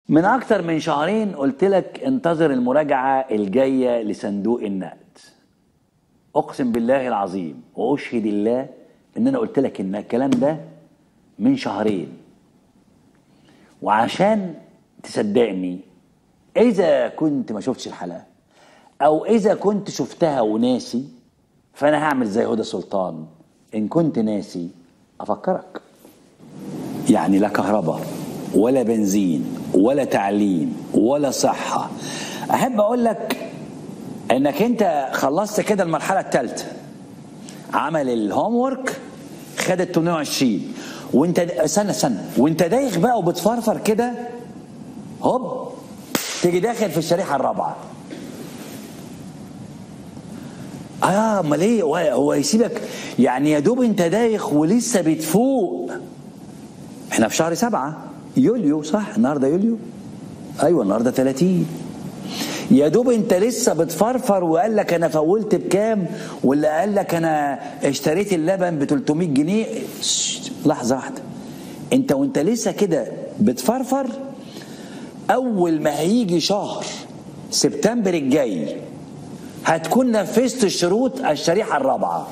من أكتر من شهرين قلت لك انتظر المراجعة الجاية لصندوق النقد أقسم بالله العظيم وأشهد الله إن أنا قلت لك إن الكلام ده من شهرين وعشان تصدقني إذا كنت ما شفتش الحلقة أو إذا كنت شفتها وناسي فأنا هعمل زي هدى سلطان إن كنت ناسي أفكرك يعني لا كهرباء ولا بنزين ولا تعليم ولا صحة أحب أقول لك إنك أنت خلصت كده المرحلة الثالثة عمل الهوم ورك خد ال 820 وانت استنى استنى وانت دايخ بقى وبتفرفر كده هوب تيجي داخل في الشريحه الرابعه اه امال ايه هو- هو يسيبك يعني يا دوب انت دايخ ولسه بتفوق احنا في شهر سبعة يوليو صح النهارده يوليو ايوه النهارده 30 يا دوب انت لسه بتفرفر وقال لك انا فولت بكام واللي قال لك انا اشتريت اللبن ب 300 جنيه شت، لحظه واحده انت وانت لسه كده بتفرفر اول ما هيجي شهر سبتمبر الجاي هتكون نفذت الشروط الشريحه الرابعه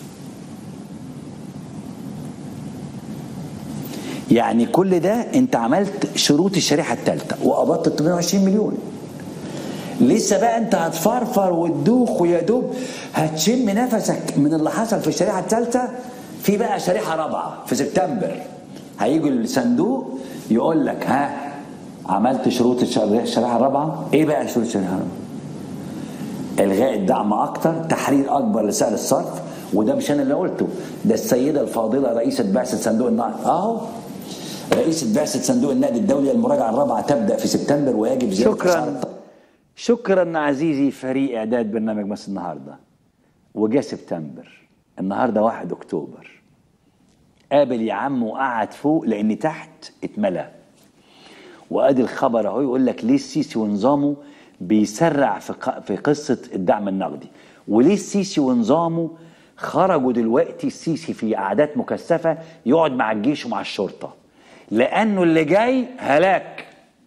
يعني كل ده انت عملت شروط الشريحه الثالثه وقبضت 820 مليون لسه بقى انت هتفرفر وتدوخ ويا دوب هتشم نفسك من اللي حصل في الشريحه الثالثه في بقى شريحه رابعه في سبتمبر هيجي الصندوق يقول لك ها عملت شروط الشر- الشريحه الرابعه ايه بقى شروط الشريحه الرابعه الغاء الدعم اكتر تحرير اكبر لسعر الصرف وده مش انا اللي قلته ده السيده الفاضله رئيسه بعثه صندوق النقد اهو رئيسه بعثه صندوق النقد الدولي المراجعه الرابعه تبدا في سبتمبر ويجب زياده أسعار شكرا الط- شكرا عزيزي فريق اعداد برنامج مصر النهارده وجا سبتمبر النهارده 1 اكتوبر قابل يا عم وقعد فوق لان تحت اتملى وادي الخبر اهو يقول لك ليه السيسي ونظامه بيسرع في ق- في قصه الدعم النقدي وليه السيسي ونظامه خرجوا دلوقتي السيسي في قعدات مكثفه يقعد مع الجيش ومع الشرطه لانه اللي جاي هلاك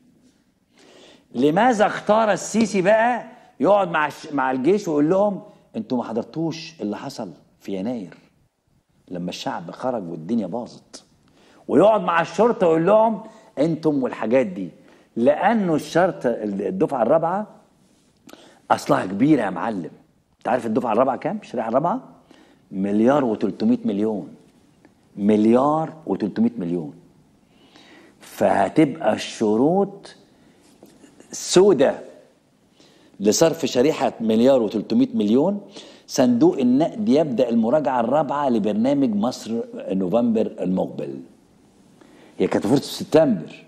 لماذا اختار السيسي بقى يقعد مع الش- مع الجيش ويقول لهم انتوا ما حضرتوش اللي حصل في يناير لما الشعب خرج والدنيا باظت ويقعد مع الشرطه ويقول لهم انتم والحاجات دي لانه الشرطه الدفعه الرابعه اصلها كبيره يا معلم انت عارف الدفعه الرابعه كام الشريحه الرابعه مليار و300 مليون مليار و300 مليون فهتبقى الشروط سودة لصرف شريحة مليار و300 مليون صندوق النقد يبدأ المراجعة الرابعة لبرنامج مصر نوفمبر المقبل هي كانت المفروض في سبتمبر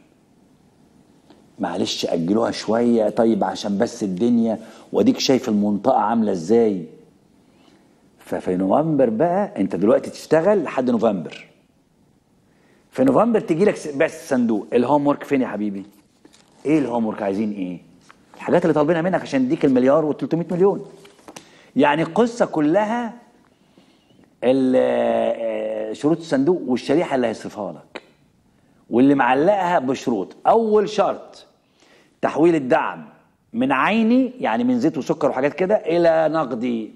معلش أجلوها شوية طيب عشان بس الدنيا واديك شايف المنطقة عاملة ازاي ففي نوفمبر بقى انت دلوقتي تشتغل لحد نوفمبر في نوفمبر تجي لك بس صندوق الهوم ورك فين يا حبيبي ايه الهوم ورك عايزين ايه الحاجات اللي طالبينها منك عشان اديك المليار و300 مليون يعني القصه كلها ال- آه، شروط الصندوق والشريحه اللي هيصرفها لك واللي معلقها بشروط اول شرط تحويل الدعم من عيني يعني من زيت وسكر وحاجات كده الى نقدي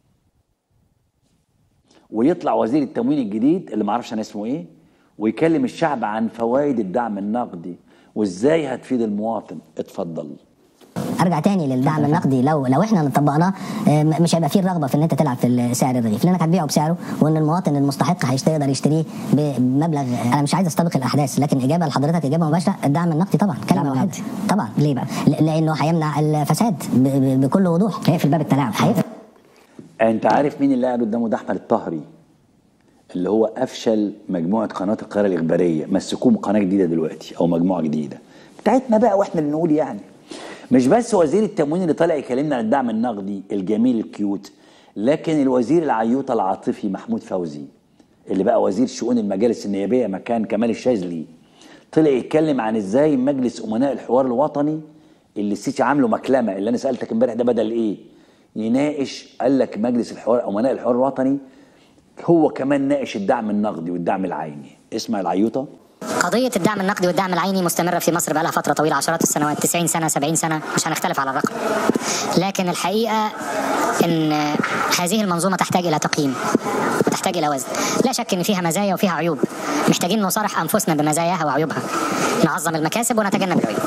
ويطلع وزير التموين الجديد اللي معرفش انا اسمه ايه ويكلم الشعب عن فوائد الدعم النقدي وازاي هتفيد المواطن اتفضل ارجع تاني للدعم النقدي لو لو احنا طبقناه آه، م- مش هيبقى فيه الرغبه في ان انت تلعب في سعر الرغيف لانك هتبيعه بسعره وان المواطن المستحق هيقدر يشتريه بمبلغ انا مش عايز استبق الاحداث لكن اجابه لحضرتك اجابه مباشره الدعم النقدي طبعا كلمه واحده طبعا ليه بقى؟ لانه هيمنع الفساد ب- ب- بكل وضوح هيقفل باب التلاعب هيقفل انت عارف مين اللي قاعد قدامه ده احمد الطهري اللي هو افشل مجموعه قناه القاهره الاخباريه مسكوهم قناه جديده دلوقتي او مجموعه جديده بتاعتنا بقى واحنا اللي نقول يعني مش بس وزير التموين اللي طالع يكلمنا عن الدعم النقدي الجميل الكيوت لكن الوزير العيوطه العاطفي محمود فوزي اللي بقى وزير شؤون المجالس النيابيه مكان كمال الشاذلي طلع يتكلم عن ازاي مجلس امناء الحوار الوطني اللي السيسي عامله مكلمه اللي انا سالتك امبارح ده بدل ايه يناقش قال لك مجلس الحوار امناء الحوار الوطني هو كمان ناقش الدعم النقدي والدعم العيني اسمع العيوطه قضية الدعم النقدي والدعم العيني مستمرة في مصر بقالها فترة طويلة عشرات السنوات 90 سنة 70 سنة مش هنختلف على الرقم لكن الحقيقة ان هذه المنظومة تحتاج إلى تقييم وتحتاج إلى وزن لا شك ان فيها مزايا وفيها عيوب محتاجين نصارح أنفسنا بمزاياها وعيوبها نعظم المكاسب ونتجنب العيوب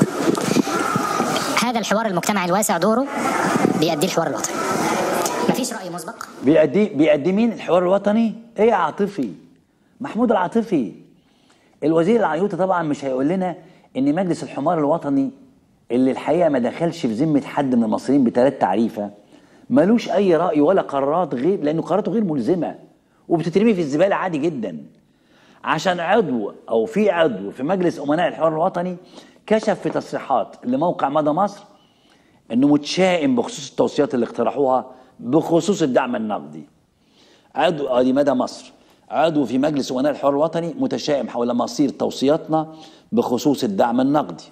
هذا الحوار المجتمعي الواسع دوره بيأديه الحوار الوطني مفيش رأي مسبق بيأدي بيأدي مين الحوار الوطني؟ ايه يا عاطفي؟ محمود العاطفي الوزير العيوطي طبعا مش هيقول لنا ان مجلس الحمار الوطني اللي الحقيقه ما دخلش في ذمه حد من المصريين بثلاث تعريفه ملوش اي راي ولا قرارات غير لانه قراراته غير ملزمه وبتترمي في الزباله عادي جدا عشان عضو او في عضو في مجلس امناء الحوار الوطني كشف في تصريحات لموقع مدى مصر انه متشائم بخصوص التوصيات اللي اقترحوها بخصوص الدعم النقدي عضو ادي مدى مصر عضو في مجلس امناء الحوار الوطني متشائم حول مصير توصياتنا بخصوص الدعم النقدي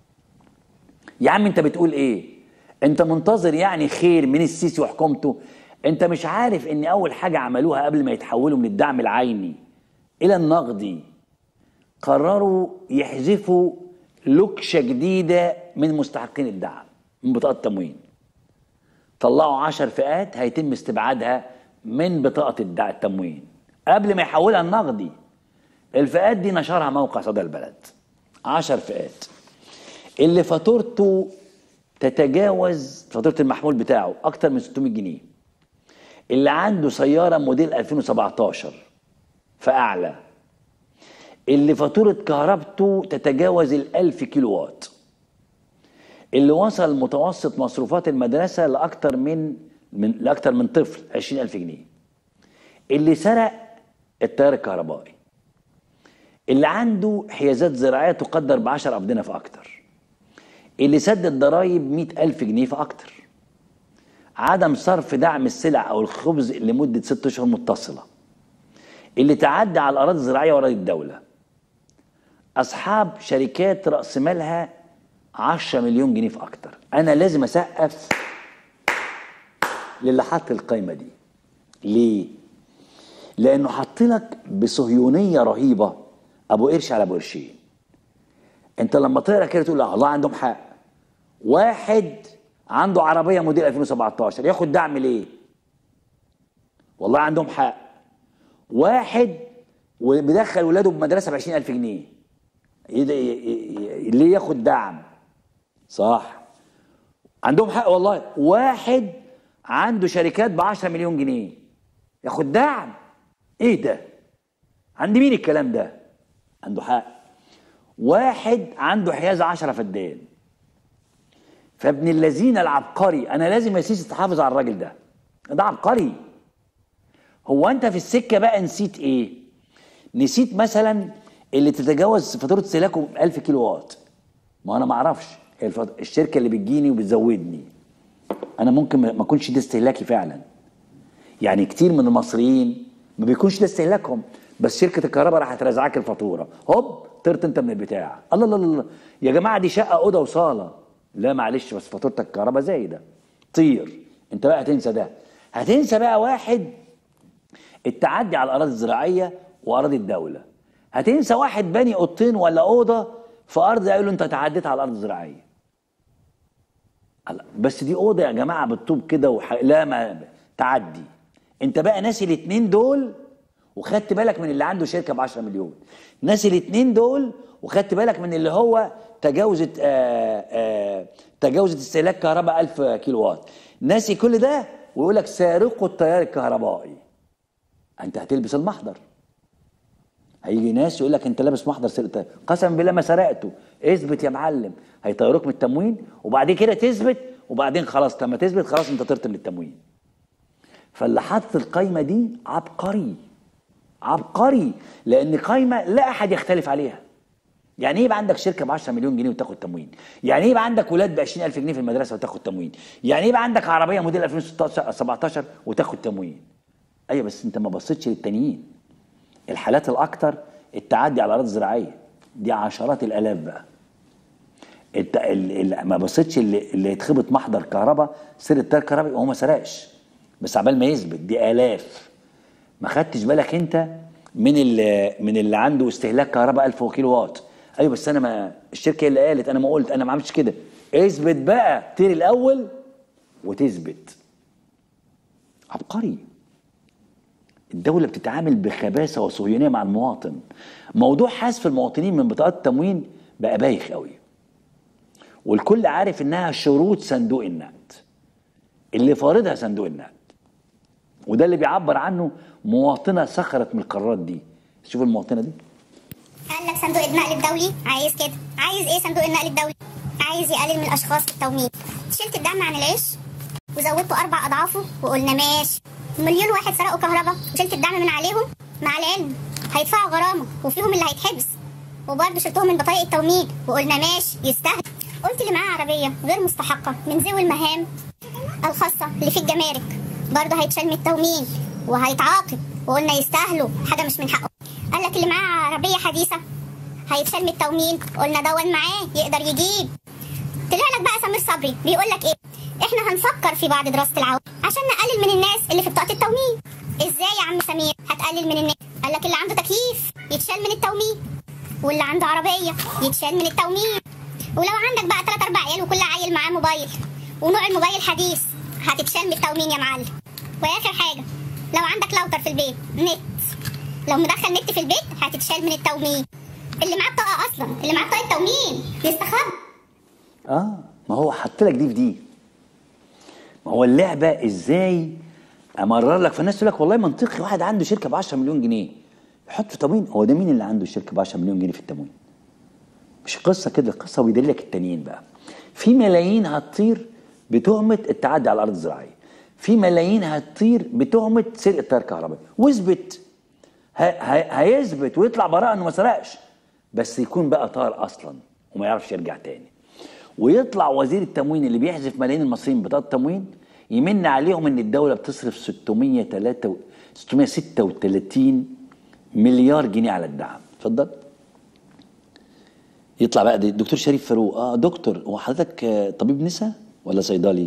يا عم انت بتقول ايه انت منتظر يعني خير من السيسي وحكومته انت مش عارف ان اول حاجه عملوها قبل ما يتحولوا من الدعم العيني الى النقدي قرروا يحذفوا لكشه جديده من مستحقين الدعم من بطاقه التموين طلعوا عشر فئات هيتم استبعادها من بطاقه الدع- التموين قبل ما يحولها النقدي الفئات دي نشرها موقع صدى البلد عشر فئات اللي فاتورته تتجاوز فاتوره المحمول بتاعه اكتر من 600 جنيه اللي عنده سياره موديل 2017 فاعلى اللي فاتوره كهربته تتجاوز ال 1000 كيلو وات اللي وصل متوسط مصروفات المدرسه لاكتر من من لاكتر من طفل 20000 جنيه اللي سرق التيار الكهربائي اللي عنده حيازات زراعيه تقدر ب 10 ابدنه فاكتر اللي سدد ضرائب 100000 جنيه فاكتر عدم صرف دعم السلع او الخبز لمده ست اشهر متصله اللي تعدى على الاراضي الزراعيه واراضي الدوله اصحاب شركات راس مالها 10 مليون جنيه فاكتر انا لازم اسقف للي حط القايمه دي ليه لانه حط لك بصهيونيه رهيبه ابو قرش على ابو قرشين انت لما تقرا كده تقول لا الله عندهم حق واحد عنده عربيه موديل 2017 ياخد دعم ليه والله عندهم حق واحد وبيدخل ولاده بمدرسه ب 20000 جنيه ي- ي- ي- ليه ياخد دعم صح عندهم حق والله واحد عنده شركات ب 10 مليون جنيه ياخد دعم ايه ده عند مين الكلام ده عنده حق واحد عنده حيازه 10 فدان فابن الذين العبقري انا لازم يا سيسي تحافظ على الراجل ده ده عبقري هو انت في السكه بقى نسيت ايه نسيت مثلا اللي تتجاوز فاتوره استهلاكه 1000 كيلو وات ما انا ما اعرفش الفط- الشركه اللي بتجيني وبتزودني انا ممكن ما ما اكونش ده استهلاكي فعلا يعني كتير من المصريين ما بيكونش ده استهلاكهم بس شركه الكهرباء راحت رازعاك الفاتوره هوب طرت انت من البتاع الله الله الله يا جماعه دي شقه اوضه وصاله لا معلش بس فاتوره الكهرباء زايده طير انت بقى هتنسى ده هتنسى بقى واحد التعدي على الاراضي الزراعيه واراضي الدوله هتنسى واحد باني اوضتين ولا اوضه في ارض يقول له انت تعديت على الارض الزراعيه الله، بس دي اوضه يا جماعه بالطوب كده وح... لا ما تعدي انت بقى ناسي الاثنين دول وخدت بالك من اللي عنده شركه ب 10 مليون ناسي الاثنين دول وخدت بالك من اللي هو تجاوزت آآ آآ تجاوزت استهلاك كهرباء 1000 كيلو وات ناسي كل ده ويقول لك سارقوا التيار الكهربائي انت هتلبس المحضر هيجي ناس يقول لك انت لابس محضر سرقه قسما بالله ما سرقته اثبت يا معلم هيطيروك من التموين وبعد كده تثبت وبعدين خلاص لما تثبت خلاص انت طرت من التموين فاللي حط القايمه دي عبقري عبقري لان قايمه لا احد يختلف عليها يعني ايه يبقى عندك شركه ب 10 مليون جنيه وتاخد تموين؟ يعني ايه يبقى عندك ولاد ب 20000 جنيه في المدرسه وتاخد تموين؟ يعني ايه يبقى عندك عربيه موديل 2016 17 وتاخد تموين؟ ايوه بس انت ما بصيتش للتانيين الحالات الاكثر التعدي على الاراضي الزراعيه دي عشرات الالاف بقى الت... ال... ال... ما بصيتش اللي, اللي يتخبط محضر كهرباء سرقه تيار كهربائي وهو ما سرقش بس عبال ما يثبت دي الاف ما خدتش بالك انت من اللي من اللي عنده استهلاك كهرباء 1000 كيلو وات ايوه بس انا ما الشركه هي اللي قالت انا ما قلت انا ما عملتش كده اثبت بقى تيري الاول وتثبت عبقري الدولة بتتعامل بخباثة وصهيونية مع المواطن موضوع حذف المواطنين من بطاقات التموين بقى بايخ قوي والكل عارف انها شروط صندوق النقد اللي فارضها صندوق النقد وده اللي بيعبر عنه مواطنة سخرت من القرارات دي شوف المواطنة دي قال لك صندوق النقل الدولي عايز كده عايز ايه صندوق النقل الدولي عايز يقلل من الاشخاص في التومين شلت الدعم عن العيش وزودته اربع اضعافه وقلنا ماشي مليون واحد سرقوا كهرباء وشلت الدعم من عليهم مع العلم هيدفعوا غرامه وفيهم اللي هيتحبس وبرضه شلتهم من بطايق التومين وقلنا ماشي يستاهل قلت اللي معاه عربيه غير مستحقه من ذوي المهام الخاصه اللي في الجمارك برضه هيتشال من التومين وهيتعاقب وقلنا يستاهلوا حاجه مش من حقه قال لك اللي معاه عربيه حديثه هيتشال من التومين قلنا دون معاه يقدر يجيب طلع لك بقى سمير صبري بيقول لك ايه احنا هنفكر في بعد دراسه العوده عشان نقلل من الناس اللي في بطاقه التومين ازاي يا عم سمير هتقلل من الناس قال لك اللي عنده تكييف يتشال من التومين واللي عنده عربيه يتشال من التومين ولو عندك بقى ثلاث اربع عيال وكل عيل معاه موبايل ونوع الموبايل حديث هتتشال من التومين يا معلم واخر حاجه لو عندك لاوتر في البيت نت لو مدخل نت في البيت هتتشال من التومين اللي معاه بطاقه اصلا اللي معاه بطاقه تومين يستخبى اه ما هو حط لك دي في دي ما هو اللعبه ازاي امرر لك فالناس تقول لك والله منطقي واحد عنده شركه ب 10 مليون جنيه يحط في تموين هو ده مين اللي عنده شركه ب 10 مليون جنيه في التموين مش قصه كده القصه بيدل لك التانيين بقى في ملايين هتطير بتهمه التعدي على الارض الزراعيه في ملايين هتطير بتهمه سرقه تيار كهربائي واثبت ه- ه- هيثبت ويطلع براءه انه ما سرقش بس يكون بقى طار اصلا وما يعرفش يرجع تاني ويطلع وزير التموين اللي بيحذف ملايين المصريين بطاقه التموين يمن عليهم ان الدوله بتصرف 603 636 مليار جنيه على الدعم اتفضل يطلع بقى الدكتور شريف فاروق اه دكتور هو حضرتك آه، طبيب نساء ولا صيدلي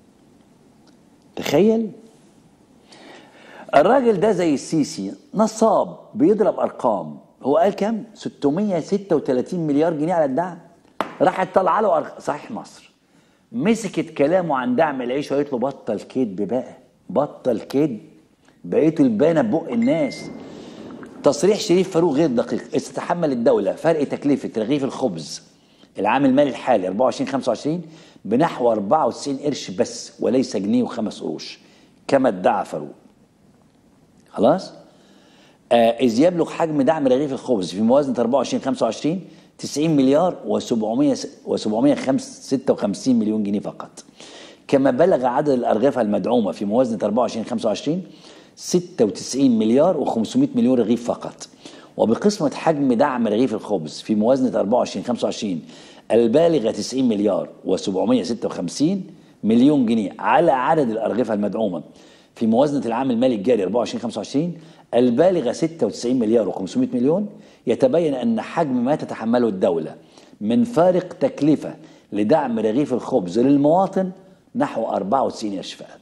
تخيل الراجل ده زي السيسي نصاب بيضرب ارقام هو قال كام 636 مليار جنيه على الدعم راحت طالعه له أرق... صحيح مصر مسكت كلامه عن دعم العيش وقالت له بطل كذب بقى بطل كذب بقيتوا البانه ببق الناس تصريح شريف فاروق غير دقيق استتحمل الدولة فرق تكلفة رغيف الخبز العام المالي الحالي 24 25 بنحو 94 قرش بس وليس جنيه وخمس قروش كما ادعى فاروق خلاص آه إذ يبلغ حجم دعم رغيف الخبز في موازنة 24 25 90 مليار و700 و756 مليون جنيه فقط كما بلغ عدد الأرغفة المدعومة في موازنة 24 25 96 مليار و500 مليون رغيف فقط وبقسمة حجم دعم رغيف الخبز في موازنة 24 25 البالغة 90 مليار و756 مليون جنيه على عدد الأرغفة المدعومة في موازنة العام المالي الجاري 24 25 البالغة 96 مليار و500 مليون يتبين أن حجم ما تتحمله الدولة من فارق تكلفة لدعم رغيف الخبز للمواطن نحو 94 قرش فقط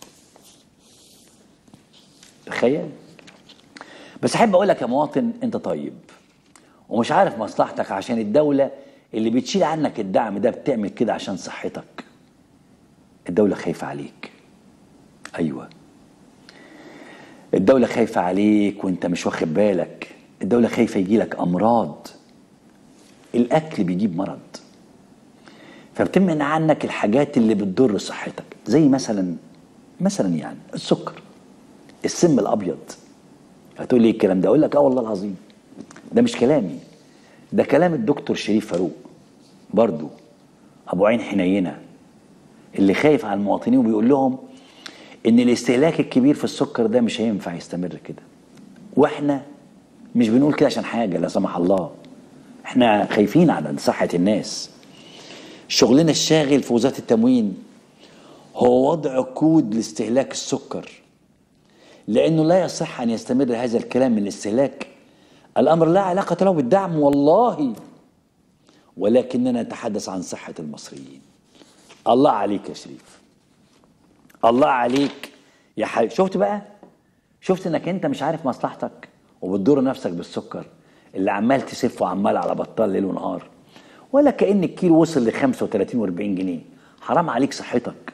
تخيل بس احب اقول لك يا مواطن انت طيب ومش عارف مصلحتك عشان الدولة اللي بتشيل عنك الدعم ده بتعمل كده عشان صحتك الدولة خايفة عليك ايوه الدولة خايفة عليك وانت مش واخد بالك الدولة خايفة يجيلك امراض الاكل بيجيب مرض فبتمنع عنك الحاجات اللي بتضر صحتك زي مثلا مثلا يعني السكر السم الابيض هتقول لي إيه الكلام ده اقول لك اه والله العظيم ده مش كلامي ده كلام الدكتور شريف فاروق برضو ابو عين حنينه اللي خايف على المواطنين وبيقول لهم ان الاستهلاك الكبير في السكر ده مش هينفع يستمر كده واحنا مش بنقول كده عشان حاجه لا سمح الله احنا خايفين على صحه الناس شغلنا الشاغل في وزاره التموين هو وضع كود لاستهلاك السكر لانه لا يصح ان يستمر هذا الكلام من الاستهلاك الامر لا علاقه له بالدعم والله ولكننا نتحدث عن صحه المصريين الله عليك يا شريف الله عليك يا حبيبي شفت بقى شفت انك انت مش عارف مصلحتك وبتضر نفسك بالسكر اللي عمال تسفه عمال على بطال ليل ونهار ولا كأن الكيلو وصل ل 35 و40 جنيه حرام عليك صحتك